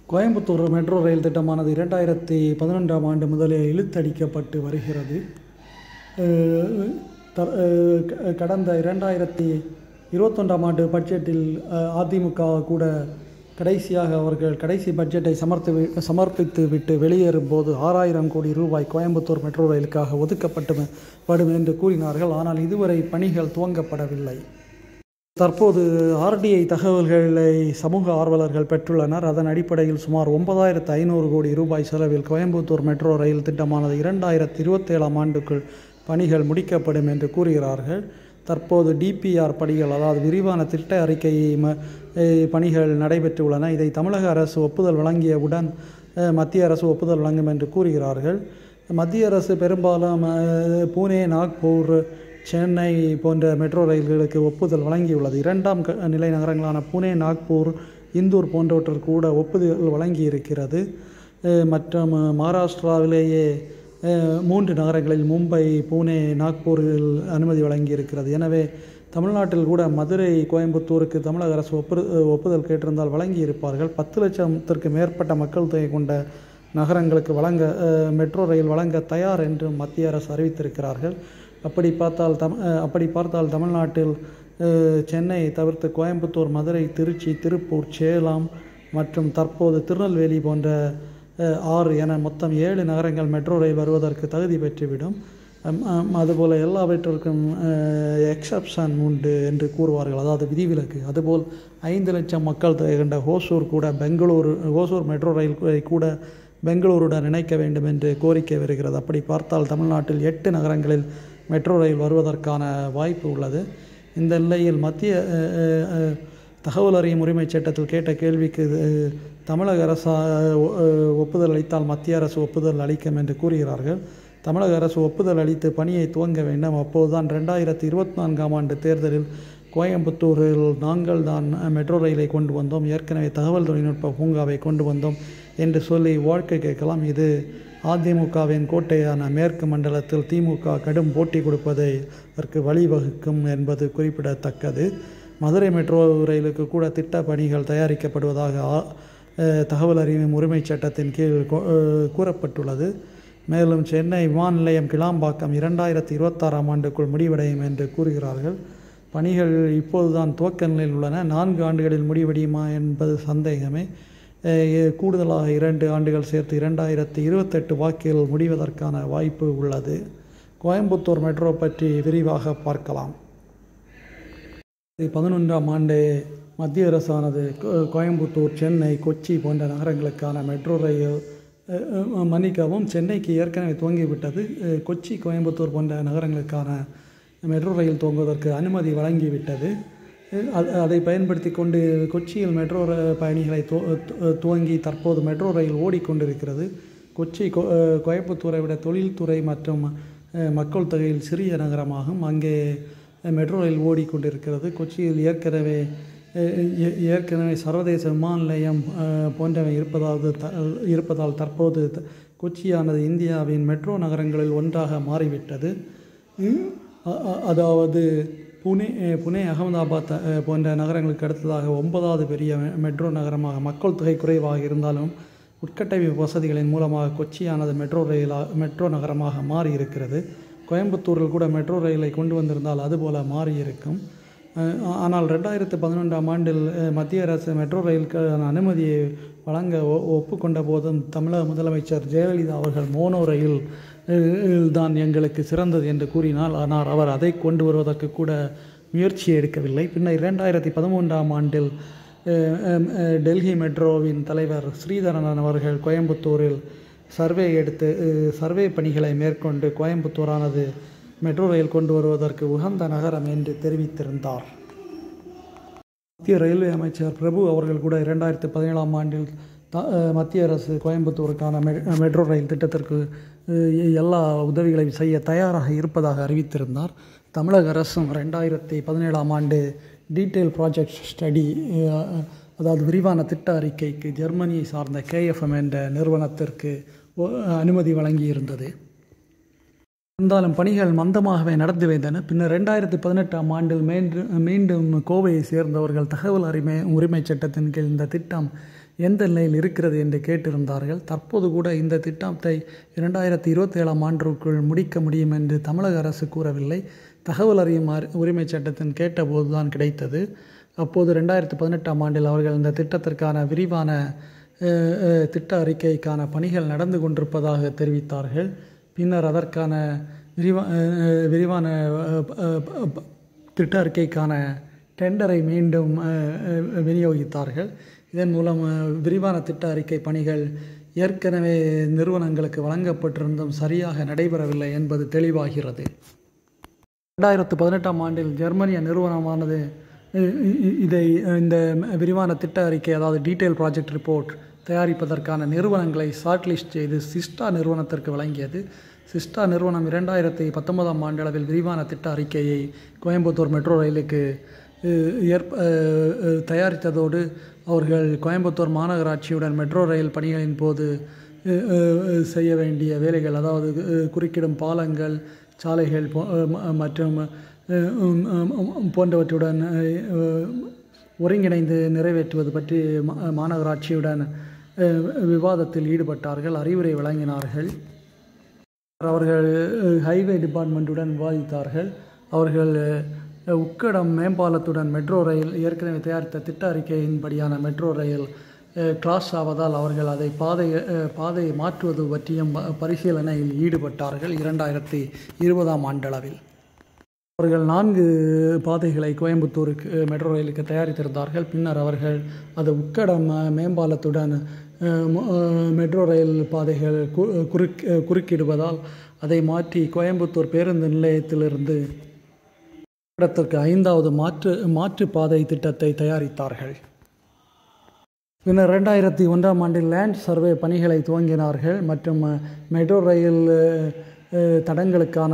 Coimbatore metro rail திட்டமானது இரண்டாயிரத்தி பதினொன்றாம் ஆண்டு முதலே இழுத்தடிக்கப்பட்டு வருகிறது அஹ் த- அஹ் க- கடந்த இரண்டாயிரத்தி இருபத்தொன்றாம் ஆண்டு பட்ஜெட்டில் அஹ், அதிமுக கூட கடைசியாக அவர்கள் கடைசி பட்ஜெட்டை சமர்த்து வி- சமர்ப்பித்து விட்டு வெளியேறும் போது ஆறாயிரம் கோடி ரூபாய் கோயம்புத்தூர் மெட்ரோ ரயிலுக்காக ஒதுக்கப்பட்டு படும் என்று கூறினார்கள் ஆனால் இதுவரை பணிகள் துவங்கப்படவில்லை தற்போது ஆர்டிஐ தகவல்களை சமூக ஆர்வலர்கள் பெற்றுள்ளனர் அதன் அடிப்படையில் சுமார் ஒன்பதாயிரத்து ஐநூறு கோடி ரூபாய் செலவில் கோயம்புத்தூர் மெட்ரோ ரயில் திட்டமானது இரண்டாயிரத்தி இருபத்தேழாம் ஆண்டுக்குள் பணிகள் முடிக்கப்படும் என்று கூறுகிறார்கள் தற்போது டிபிஆர் பணிகள் அதாவது விரிவான திட்ட அறிக்கை ம அஹ் பணிகள் நடைபெற்றுள்ளன இதை தமிழக அரசு ஒப்புதல் வழங்கியவுடன் அஹ் மத்திய அரசு ஒப்புதல் வழங்கும் என்று கூறுகிறார்கள் மத்திய அரசு பெரும்பாலும் அஹ், பூனே நாக்பூர் சென்னை போன்ற மெட்ரோ ரயில்களுக்கு ஒப்புதல் வழங்கியுள்ளது இரண்டாம் க- நிலை நகரங்களான புனே நாக்பூர் இந்தூர் போன்றவற்றிற்கு கூட ஒப்புதல் வழங்கியிருக்கிறது அஹ் மற்றும் அஹ், மகாராஷ்டிராவிலேயே அஹ், மூன்று நகரங்களில் மும்பை புனே நாக்பூரில் அனுமதி வழங்கியிருக்கிறது எனவே தமிழ்நாட்டில் கூட மதுரை கோயம்புத்தூருக்கு தமிழக அரசு ஒப்பு ஒப்புதல் கேட்டிருந்தால் வழங்கியிருப்பார்கள் பத்து லட்சத்திற்கு மேற்பட்ட மக்கள் தொகை கொண்ட நகரங்களுக்கு வழங்க அஹ், மெட்ரோ ரயில் வழங்க தயார் என்று மத்திய அரசு அறிவித்திருக்கிறார்கள் அப்படி பார்த்தால் தம் அஹ், அப்படி பார்த்தால் தமிழ்நாட்டில் அஹ், சென்னை தவிர்த்து கோயம்புத்தூர் மதுரை திருச்சி திருப்பூர் சேலம் மற்றும் தற்போது திருநெல்வேலி போன்ற அஹ், ஆறு என மொத்தம் ஏழு நகரங்கள் மெட்ரோ ரயில் வருவதற்கு தகுதி பெற்றுவிடும் அம், அம், அதுபோல் எல்லாவற்றிற்கும் எக்ஸப்ஷன் உண்டு என்று கூறுவார்கள் அதாவது விதிவிலக்கு அதுபோல் ஐந்து லட்சம் மக்கள் தொகை கொண்ட ஹோசூர் கூட பெங்களூரு ஹோசூர் மெட்ரோ ரயில் கூட பெங்களூருடன் இணைக்க வேண்டும் என்று கோரிக்கை வருகிறது அப்படி பார்த்தால் தமிழ்நாட்டில் எட்டு நகரங்களில் மெட்ரோ ரயில் வருவதற்கான வாய்ப்பு உள்ளது இந்த நிலையில் மத்திய அஹ், அஹ், அஹ், தகவல் அறியும் உரிமைச் சட்டத்தில் கேட்ட கேள்விக்கு அஹ், தமிழக அரசு அஹ், ஒப்புதல் அளித்தால் மத்திய அரசு ஒப்புதல் அளிக்கும் என்று கூறுகிறார்கள் தமிழக அரசு ஒப்புதல் அளித்து பணியை துவங்க வேண்டும் அப்போதுதான் ரெண்டாயிரத்தி இருபத்தி நான்காம் ஆண்டு தேர்தலில் கோயம்புத்தூரில் நாங்கள் தான் மெட்ரோ ரயிலை கொண்டு வந்தோம் ஏற்கனவே தகவல் தொழில்நுட்ப பூங்காவை கொண்டு வந்தோம் என்று சொல்லி வாழ்க்கை கேட்கலாம் இது அதிமுகவின் கோட்டையான மேற்கு மண்டலத்தில் திமுக கடும் போட்டி கொடுப்பதை அதற்கு வழிவகுக்கும் என்பது குறிப்பிடத்தக்கது மதுரை மெட்ரோ ரயிலுக்கு கூட திட்ட பணிகள் தயாரிக்கப்படுவதாக ஆ- அஹ், தகவல் அறிவும் உரிமைச் சட்டத்தின் கீழ் கொ- அஹ், கூறப்பட்டுள்ளது மேலும் சென்னை விமான நிலையம் கிளாம்பாக்கம் இரண்டாயிரத்தி இருபத்தாறாம் ஆண்டுக்குள் முடிவடையும் என்று கூறுகிறார்கள் பணிகள் இப்போதுதான் துவக்க நிலையில் உள்ளன நான்கு ஆண்டுகளில் முடிவடையுமா என்பது சந்தேகமே அஹ், கூடுதலாக இரண்டு ஆண்டுகள் சேர்த்து இரண்டாயிரத்தி இருபத்தெட்டு வாக்கில் முடிவதற்கான வாய்ப்பு உள்ளது கோயம்புத்தூர் மெட்ரோ பற்றி விரிவாக பார்க்கலாம் பதினொன்றாம் ஆண்டு மத்திய அரசானது கோ- கோயம்புத்தூர் சென்னை கொச்சி போன்ற நகரங்களுக்கான மெட்ரோ ரயில் அஹ், அஹ், மன்னிக்கவும் சென்னைக்கு ஏற்கனவே துவங்கிவிட்டது அஹ், கொச்சி கோயம்புத்தூர் போன்ற நகரங்களுக்கான மெட்ரோ ரயில் துவங்குவதற்கு அனுமதி வழங்கிவிட்டது அஹ், அது- அதை பயன்படுத்தி கொண்டு கொச்சியில் மெட்ரோ ர- பயணிகளை துவ- து- துவங்கி தற்போது மெட்ரோ ரயில் ஓடிக்கொண்டிருக்கிறது கொச்சி கோ- அஹ், கோயம்புத்தூரை விட தொழில்துறை மற்றும் அஹ், மக்கள் தொகையில் சிறிய நகரமாகும் அங்கே மெட்ரோ ரயில் ஓடிக்கொண்டிருக்கிறது கொச்சியில் ஏற்கனவே அஹ், ஏ- ஏற்கனவே சர்வதேச விமான நிலையம் அஹ், போன்றவை இருப்பதால் த இருப்பதால் தற்போது த- கொச்சியானது இந்தியாவின் மெட்ரோ நகரங்களில் ஒன்றாக மாறிவிட்டது உம், அ- அ- அதாவது புனே அஹ், புனே அகமதாபாத் அஹ், போன்ற நகரங்களுக்கு அடுத்ததாக ஒன்பதாவது பெரிய மெ- மெட்ரோ நகரமாக மக்கள் தொகை குறைவாக இருந்தாலும் உட்கட்டமைப்பு வசதிகளின் மூலமாக கொச்சியானது மெட்ரோ ரயிலா மெட்ரோ நகரமாக மாறி இருக்கிறது கோயம்புத்தூரில் கூட மெட்ரோ ரயிலை கொண்டு வந்திருந்தால் அதுபோல மாறியிருக்கும் அஹ் ஆனால் ரெண்டாயிரத்து பதினொன்றாம் ஆண்டில் அஹ், மத்திய அரசு மெட்ரோ ரயிலுக்கான அனுமதியை வழங்க ஒ- ஒப்புக்கொண்ட போதும் தமிழக முதலமைச்சர் ஜெயலலிதா அவர்கள் மோனோ ரயில் அஹ், தான் எங்களுக்கு சிறந்தது என்று கூறினார் ஆனால் அவர் அதை கொண்டு வருவதற்கு கூட முயற்சி எடுக்கவில்லை பின்னர் இரண்டாயிரத்தி பதிமூன்றாம் ஆண்டில் அஹ், அஹ், அஹ், டெல்லி மெட்ரோவின் தலைவர் ஸ்ரீதரன் அவர்கள் கோயம்புத்தூரில் சர்வே எடுத்து அஹ், சர்வே பணிகளை மேற்கொண்டு கோயம்புத்தூரானது மெட்ரோ ரயில் கொண்டு வருவதற்கு உகந்த நகரம் என்று தெரிவித்திருந்தார் மத்திய ரயில்வே அமைச்சர் பிரபு அவர்கள் கூட இரண்டாயிரத்தி பதினேழாம் ஆண்டில் த அஹ், மத்திய அரசு கோயம்புத்தூருக்கான மெ மெட்ரோ ரயில் திட்டத்திற்கு அஹ், எல்லா உதவிகளையும் செய்ய தயாராக இருப்பதாக அறிவித்திருந்தார் தமிழக அரசும் ரெண்டாயிரத்தி பதினேழாம் ஆண்டு டீட்டெயில் ப்ராஜெக்ட் ஸ்டடி அதாவது விரிவான திட்ட அறிக்கைக்கு ஜெர்மனியை சார்ந்த கேஎஃப்எம் என்ற நிறுவனத்திற்கு ஒ- அனுமதி வழங்கியிருந்தது இருந்தாலும் பணிகள் மந்தமாகவே நடந்து வந்தன பின்னர் ரெண்டாயிரத்தி பதினெட்டாம் ஆண்டில் மீண்டும் மீண்டும் கோவையை சேர்ந்தவர்கள் தகவல் அறிமை உரிமை சட்டத்தின் கீழ் இந்த திட்டம் எந்த நிலையில் இருக்கிறது என்று கேட்டிருந்தார்கள் தற்போது கூட இந்த திட்டத்தை இரண்டாயிரத்தி இருபத்தேழாம் ஆண்டிற்குள் முடிக்க முடியும் என்று தமிழக அரசு கூறவில்லை தகவல் அறியும் உரிமை சட்டத்தின் கேட்டபோது தான் கிடைத்தது அப்போது ரெண்டாயிரத்தி பதினெட்டாம் ஆண்டில் அவர்கள் இந்த திட்டத்திற்கான விரிவான திட்ட அறிக்கைக்கான பணிகள் நடந்து கொண்டிருப்பதாக தெரிவித்தார்கள் பின்னர் அதற்கான விரிவா விரிவான திட்ட அறிக்கைக்கான டெண்டரை மீண்டும் விநியோகித்தார்கள் இதன் மூலம் விரிவான திட்ட அறிக்கை பணிகள் ஏற்கனவே நிறுவனங்களுக்கு வழங்கப்பட்டிருந்தும் சரியாக நடைபெறவில்லை என்பது தெளிவாகிறது ரெண்டாயிரத்து பதினெட்டாம் ஆண்டில் ஜெர்மனிய நிறுவனமானது இதை இந்த விரிவான திட்ட அறிக்கை அதாவது டீட்டெயில் ப்ராஜெக்ட் ரிப்போர்ட் தயாரிப்பதற்கான நிறுவனங்களை ஷார்ட்லிஸ்ட் செய்து சிஸ்டா நிறுவனத்திற்கு வழங்கியது சிஸ்டா நிறுவனம் இரண்டாயிரத்தி பத்தொன்பதாம் ஆண்டளவில் விரிவான திட்ட அறிக்கையை கோயம்புத்தூர் மெட்ரோ ரயிலுக்கு ஏற்ப தயாரித்ததோடு அவர்கள் கோயம்புத்தூர் மாநகராட்சியுடன் மெட்ரோ ரயில் பணிகளின் போது செய்ய வேண்டிய வேலைகள் அதாவது குறுக்கிடும் பாலங்கள் சாலைகள் மற்றும் போன்றவற்றுடன் ஒருங்கிணைந்து நிறைவேற்றுவது பற்றி மாநகராட்சியுடன் விவாதத்தில் ஈடுபட்டார்கள் அறிவுரை வழங்கினார்கள் அவர்கள் ஹைவே டிபார்ட்மெண்ட்டுடன் விவாதித்தார்கள் அவர்கள் உக்கடம் மேம்பாலத்துடன் மெட்ரோ ரயில் ஏற்கனவே தயாரித்த திட்ட அறிக்கையின்படியான மெட்ரோ ரயில் கிளாஸ் ஆவதால் அவர்கள் அதை பாதை பாதையை மாற்றுவது பற்றியும் பரிசீலனையில் ஈடுபட்டார்கள் இரண்டாயிரத்தி இருபதாம் ஆண்டளவில் அவர்கள் நான்கு பாதைகளை கோயம்புத்தூருக்கு மெட்ரோ ரயிலுக்கு தயாரித்திருந்தார்கள் பின்னர் அவர்கள் அது உக்கடம் மேம்பாலத்துடன் மெட்ரோ ரயில் பாதைகள் குறுக் குறுக்கிடுவதால் அதை மாற்றி கோயம்புத்தூர் பேருந்து நிலையத்திலிருந்து இடத்திற்கு ஐந்தாவது மாற்று மாற்று பாதை திட்டத்தை தயாரித்தார்கள் பின்னர் ரெண்டாயிரத்தி ஒன்றாம் ஆண்டில் லேண்ட் சர்வே பணிகளை துவங்கினார்கள் மற்றும் மெட்ரோ ரயில் தடங்களுக்கான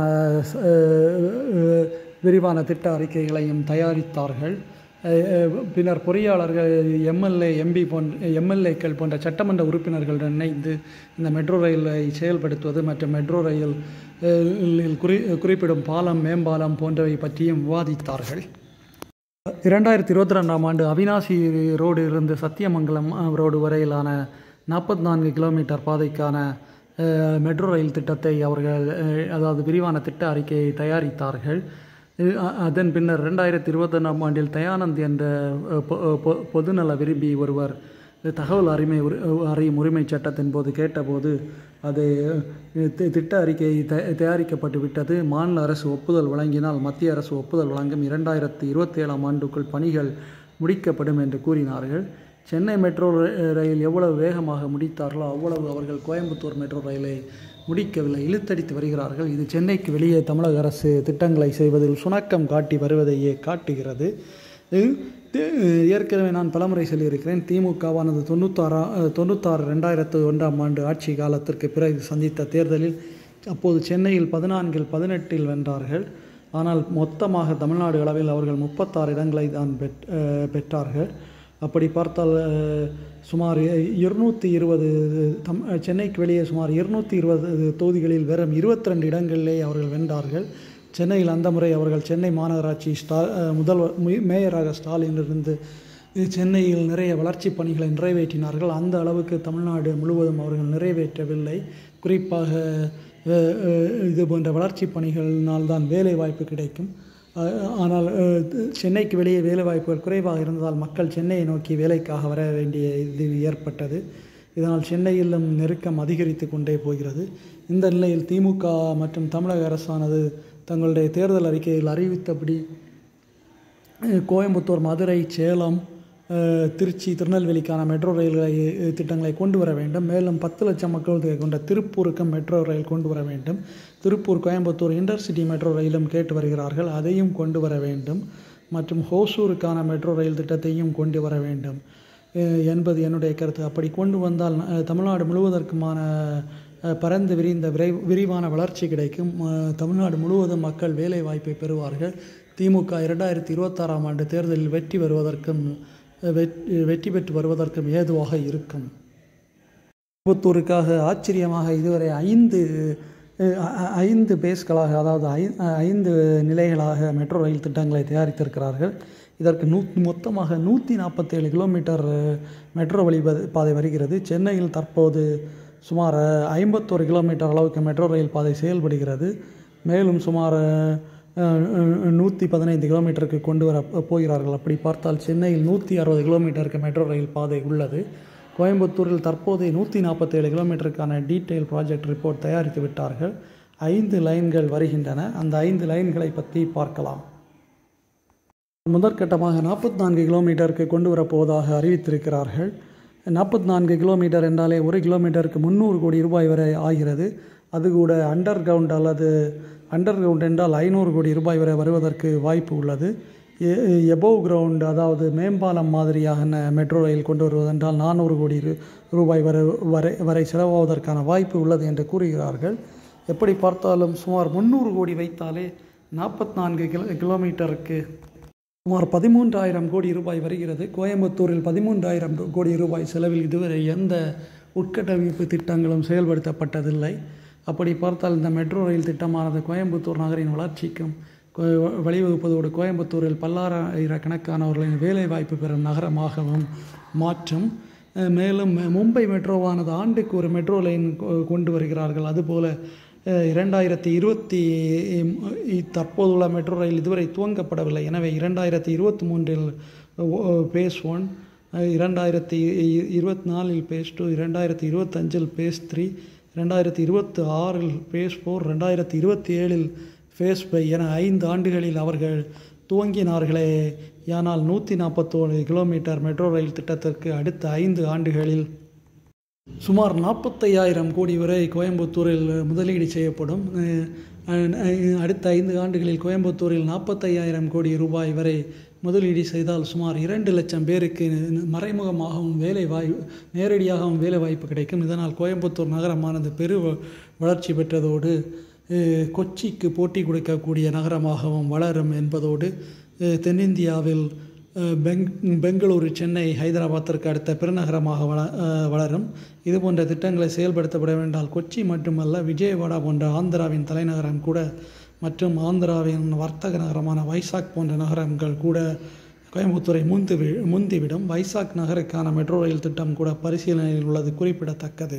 விரிவான திட்ட அறிக்கைகளையும் தயாரித்தார்கள் பின்னர் பொறியாளர்கள் எம்எல்ஏ எம்பி போன்ற எம்எல்ஏக்கள் போன்ற சட்டமன்ற உறுப்பினர்களுடன் இணைந்து இந்த மெட்ரோ ரயிலை செயல்படுத்துவது மற்றும் மெட்ரோ ரயில் குறி குறிப்பிடும் பாலம் மேம்பாலம் போன்றவை பற்றியும் விவாதித்தார்கள் இரண்டாயிரத்தி இருபத்தி ரெண்டாம் ஆண்டு அவினாசி ரோடு இருந்து சத்தியமங்கலம் ரோடு வரையிலான நாற்பத்தி நான்கு கிலோமீட்டர் பாதைக்கான மெட்ரோ ரயில் திட்டத்தை அவர்கள் அதாவது விரிவான திட்ட அறிக்கையை தயாரித்தார்கள் அதன் பின்னர் ரெண்டாயிரத்தி இருபத்தொன்னாம் ஆண்டில் தயானந்த் என்ற பொதுநல விரும்பி ஒருவர் தகவல் அறிமை அறியும் உரிமை சட்டத்தின் போது கேட்டபோது அது திட்ட அறிக்கை தயாரிக்கப்பட்டு விட்டது மாநில அரசு ஒப்புதல் வழங்கினால் மத்திய அரசு ஒப்புதல் வழங்கும் இரண்டாயிரத்தி இருபத்தி ஏழாம் ஆண்டுக்குள் பணிகள் முடிக்கப்படும் என்று கூறினார்கள் சென்னை மெட்ரோ ரயில் எவ்வளவு வேகமாக முடித்தார்களோ அவ்வளவு அவர்கள் கோயம்புத்தூர் மெட்ரோ ரயிலை முடிக்கவில்லை இழுத்தடித்து வருகிறார்கள் இது சென்னைக்கு வெளியே தமிழக அரசு திட்டங்களை செய்வதில் சுணக்கம் காட்டி வருவதையே காட்டுகிறது ஏற்கனவே நான் பலமுறை சொல்லியிருக்கிறேன் திமுகவானது தொண்ணூத்தாறா தொண்ணூத்தாறு ரெண்டாயிரத்து ஒன்றாம் ஆண்டு ஆட்சி காலத்திற்கு பிறகு சந்தித்த தேர்தலில் அப்போது சென்னையில் பதினான்கில் பதினெட்டில் வென்றார்கள் ஆனால் மொத்தமாக தமிழ்நாடு அளவில் அவர்கள் முப்பத்தாறு இடங்களை தான் பெற் பெற்றார்கள் அப்படி பார்த்தால் சுமார் இருநூற்றி இருபது தம் சென்னைக்கு வெளியே சுமார் இருநூற்றி இருபது தொகுதிகளில் வெறும் இருபத்தி ரெண்டு இடங்களிலே அவர்கள் வென்றார்கள் சென்னையில் அந்த முறை அவர்கள் சென்னை மாநகராட்சி ஸ்டா முதல்வர் மேயராக ஸ்டாலின் இருந்து சென்னையில் நிறைய வளர்ச்சி பணிகளை நிறைவேற்றினார்கள் அந்த அளவுக்கு தமிழ்நாடு முழுவதும் அவர்கள் நிறைவேற்றவில்லை குறிப்பாக இது போன்ற வளர்ச்சி பணிகளினால் தான் வேலை வாய்ப்பு கிடைக்கும் ஆனால் சென்னைக்கு வெளியே வேலை வாய்ப்புகள் குறைவாக இருந்ததால் மக்கள் சென்னையை நோக்கி வேலைக்காக வர வேண்டிய இது ஏற்பட்டது இதனால் சென்னையிலும் நெருக்கம் அதிகரித்து கொண்டே போகிறது இந்த நிலையில் திமுக மற்றும் தமிழக அரசானது தங்களுடைய தேர்தல் அறிக்கையில் அறிவித்தபடி கோயம்புத்தூர் மதுரை சேலம் திருச்சி திருநெல்வேலிக்கான மெட்ரோ ரயில்களை திட்டங்களை கொண்டு வர வேண்டும் மேலும் பத்து லட்சம் மக்கள் தொகை கொண்ட திருப்பூருக்கும் மெட்ரோ ரயில் கொண்டு வர வேண்டும் திருப்பூர் கோயம்புத்தூர் இன்டர்சிட்டி மெட்ரோ ரயிலும் கேட்டு வருகிறார்கள் அதையும் கொண்டு வர வேண்டும் மற்றும் ஹோசூருக்கான மெட்ரோ ரயில் திட்டத்தையும் கொண்டு வர வேண்டும் என்பது என்னுடைய கருத்து அப்படி கொண்டு வந்தால் தமிழ்நாடு முழுவதற்குமான பரந்து விரிந்த விரை விரிவான வளர்ச்சி கிடைக்கும் தமிழ்நாடு முழுவதும் மக்கள் வேலை வாய்ப்பை பெறுவார்கள் திமுக இரண்டாயிரத்தி இருபத்தாறாம் ஆண்டு தேர்தலில் வெற்றி வருவதற்கும் வெற்றி பெற்று வருவதற்கும் ஏதுவாக இருக்கும் புத்தூருக்காக ஆச்சரியமாக இதுவரை ஐந்து ஐந்து பேஸ்களாக அதாவது ஐ ஐந்து நிலைகளாக மெட்ரோ ரயில் திட்டங்களை தயாரித்திருக்கிறார்கள் இதற்கு நூ மொத்தமாக நூற்றி நாற்பத்தேழு கிலோமீட்டர் மெட்ரோ வழி ப- பாதை வருகிறது சென்னையில் தற்போது சுமார் ஐம்பத்தோரு கிலோமீட்டர் அளவுக்கு மெட்ரோ ரயில் பாதை செயல்படுகிறது மேலும் சுமார் நூற்றி பதினைந்து கிலோமீட்டருக்கு கொண்டு வர போகிறார்கள் அப்படி பார்த்தால் சென்னையில் நூற்றி அறுபது கிலோமீட்டருக்கு மெட்ரோ ரயில் பாதை உள்ளது கோயம்புத்தூரில் தற்போது நூற்றி நாற்பத்தேழு கிலோமீட்டருக்கான டீட்டெயில் ப்ராஜெக்ட் ரிப்போர்ட் தயாரித்து விட்டார்கள் ஐந்து லைன்கள் வருகின்றன அந்த ஐந்து லைன்களை பற்றி பார்க்கலாம் முதற்கட்டமாக நாற்பத்தி நான்கு கிலோமீட்டருக்கு கொண்டு வரப்போவதாக அறிவித்திருக்கிறார்கள் நாற்பத்தி நான்கு கிலோமீட்டர் என்றாலே ஒரு கிலோமீட்டருக்கு முந்நூறு கோடி ரூபாய் வரை ஆகிறது அது கூட அண்டர் கிரவுண்ட் அல்லது அண்டர் கிரவுண்ட் என்றால் ஐநூறு கோடி ரூபாய் வரை வருவதற்கு வாய்ப்பு உள்ளது எபோவ் கிரவுண்ட் அதாவது மேம்பாலம் மாதிரியான மெட்ரோ ரயில் கொண்டு வருவதென்றால் நானூறு கோடி ரூ- ரூபாய் வரை வரை வரை செலவாவதற்கான வாய்ப்பு உள்ளது என்று கூறுகிறார்கள் எப்படி பார்த்தாலும் சுமார் முந்நூறு கோடி வைத்தாலே நாற்பத்தி நான்கு கிலோ கிலோமீட்டருக்கு சுமார் பதிமூன்றாயிரம் கோடி ரூபாய் வருகிறது கோயம்புத்தூரில் பதிமூன்றாயிரம் கோடி ரூபாய் செலவில் இதுவரை எந்த உட்கட்டமைப்பு திட்டங்களும் செயல்படுத்தப்பட்டதில்லை அப்படி பார்த்தால் இந்த மெட்ரோ ரயில் திட்டமானது கோயம்புத்தூர் நகரின் வளர்ச்சிக்கும் கோ- வழிவகுப்பதோடு கோயம்புத்தூரில் பல்லாயிரக்கணக்கானவர்களின் வேலைவாய்ப்பு பெறும் நகரமாகவும் மாற்றும் அஹ் மேலும் மும்பை மெட்ரோவானது ஆண்டுக்கு ஒரு மெட்ரோ லைன் கொ- கொண்டு வருகிறார்கள் அதுபோல அஹ் இரண்டாயிரத்தி இருபத்தி தற்போதுள்ள மெட்ரோ ரயில் இதுவரை துவங்கப்படவில்லை எனவே இரண்டாயிரத்தி இருபத்தி மூன்றில் பேஸ் ஒன் இரண்டாயிரத்தி இருபத்தி நாலில் பேஸ் டூ இரண்டாயிரத்தி இருபத்தஞ்சில் பேஸ் த்ரீ ரெண்டாயிரத்தி இருபத்தி ஆறில் பேஸ் ஃபோர் ரெண்டாயிரத்தி இருபத்தி ஏழில் ஃபேஸ் ஃபைவ் என ஐந்து ஆண்டுகளில் அவர்கள் துவங்கினார்களே ஆனால் நூற்றி நாற்பத்தோரு கிலோமீட்டர் மெட்ரோ ரயில் திட்டத்திற்கு அடுத்த ஐந்து ஆண்டுகளில் சுமார் நாற்பத்தையாயிரம் கோடி வரை கோயம்புத்தூரில் முதலீடு செய்யப்படும் அஹ் அஹ் அடுத்த ஐந்து ஆண்டுகளில் கோயம்புத்தூரில் நாற்பத்தையாயிரம் கோடி ரூபாய் வரை முதலீடு செய்தால் சுமார் இரண்டு லட்சம் பேருக்கு மறைமுகமாகவும் வேலை வாய் நேரடியாகவும் வேலை வாய்ப்பு கிடைக்கும் இதனால் கோயம்புத்தூர் நகரமானது பெரு வ- வளர்ச்சி பெற்றதோடு அஹ் கொச்சிக்கு போட்டி கொடுக்கக்கூடிய நகரமாகவும் வளரும் என்பதோடு அஹ் தென்னிந்தியாவில் அஹ் பெங் பெங்களூரு சென்னை ஹைதராபாத்திற்கு அடுத்த பெருநகரமாக வள அஹ் வளரும் இது போன்ற திட்டங்களை செயல்படுத்தப்பட வேண்டால் கொச்சி மட்டுமல்ல விஜயவாடா போன்ற ஆந்திராவின் தலைநகரம் கூட மற்றும் ஆந்திராவின் வர்த்தக நகரமான வைசாக் போன்ற நகரங்கள் கூட கோயம்புத்தூரை முந்து வி- முந்திவிடும் வைசாக் நகருக்கான மெட்ரோ ரயில் திட்டம் கூட பரிசீலனையில் உள்ளது குறிப்பிடத்தக்கது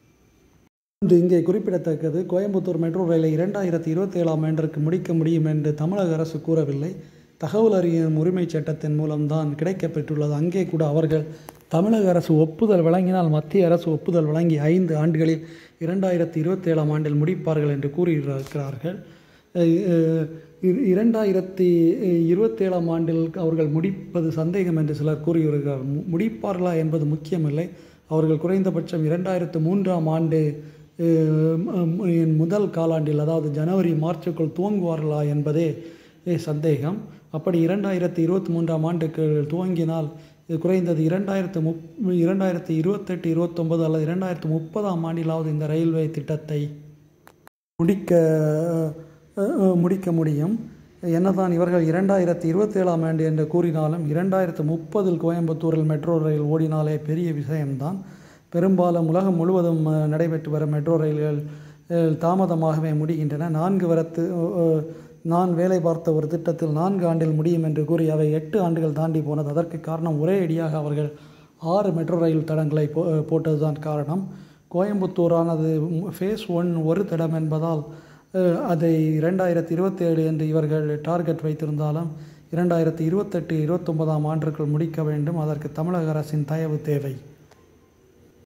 இன்று இங்கே குறிப்பிடத்தக்கது கோயம்புத்தூர் மெட்ரோ ரயிலை இரண்டாயிரத்தி இருபத்தி ஏழாம் ஆண்டிற்கு முடிக்க முடியும் என்று தமிழக அரசு கூறவில்லை தகவல் அறியும் உரிமைச் சட்டத்தின் மூலம்தான் கிடைக்கப்பெற்றுள்ளது அங்கே கூட அவர்கள் தமிழக அரசு ஒப்புதல் வழங்கினால் மத்திய அரசு ஒப்புதல் வழங்கி ஐந்து ஆண்டுகளில் இரண்டாயிரத்தி இருபத்தி ஏழாம் ஆண்டில் முடிப்பார்கள் என்று கூறியிருக்கிறார்கள் அஹ் அஹ் இர- இரண்டாயிரத்தி இருபத்தேழாம் ஆண்டில் அவர்கள் முடிப்பது சந்தேகம் என்று சிலர் கூறியிருக்கிறார் மு- முடிப்பார்களா என்பது முக்கியமில்லை அவர்கள் குறைந்தபட்சம் இரண்டாயிரத்து மூன்றாம் ஆண்டு அஹ், ம- என் முதல் காலாண்டில் அதாவது ஜனவரி மார்ச்சுக்குள் துவங்குவார்களா என்பதே அஹ், சந்தேகம் அப்படி இரண்டாயிரத்தி இருபத்தி மூன்றாம் ஆண்டுக்கு துவங்கினால் இது குறைந்தது இரண்டாயிரத்து முப் இரண்டாயிரத்தி இருபத்தெட்டு இருபத்தொன்பது அல்லது இரண்டாயிரத்து முப்பதாம் ஆண்டிலாவது இந்த ரயில்வே திட்டத்தை முடிக்க அஹ், அஹ், முடிக்க முடியும் என்னதான் இவர்கள் இரண்டாயிரத்தி இருபத்தேழாம் ஆண்டு என்று கூறினாலும் இரண்டாயிரத்து முப்பதில் கோயம்புத்தூரில் மெட்ரோ ரயில் ஓடினாலே பெரிய விஷயம்தான் பெரும்பாலும் உலகம் முழுவதும் அஹ், நடைபெற்று வரும் மெட்ரோ ரயில்கள் அஹ், தாமதமாகவே முடிகின்றன நான்கு வரத்து அஹ், நான் வேலை பார்த்த ஒரு திட்டத்தில் நான்கு ஆண்டில் முடியும் என்று கூறி அவை எட்டு ஆண்டுகள் தாண்டி போனது அதற்கு காரணம் ஒரே அடியாக அவர்கள் ஆறு மெட்ரோ ரயில் தடங்களை போ போட்டதுதான் காரணம் கோயம்புத்தூரானது ஃபேஸ் ஒன் ஒரு தடம் என்பதால் அஹ், அதை இரண்டாயிரத்தி இருபத்தேழு என்று இவர்கள் டார்கெட் வைத்திருந்தாலும் இரண்டாயிரத்தி இருபத்தெட்டு இருபத்தொன்பதாம் ஆண்டுக்குள் முடிக்க வேண்டும் அதற்கு தமிழக அரசின் தயவு தேவை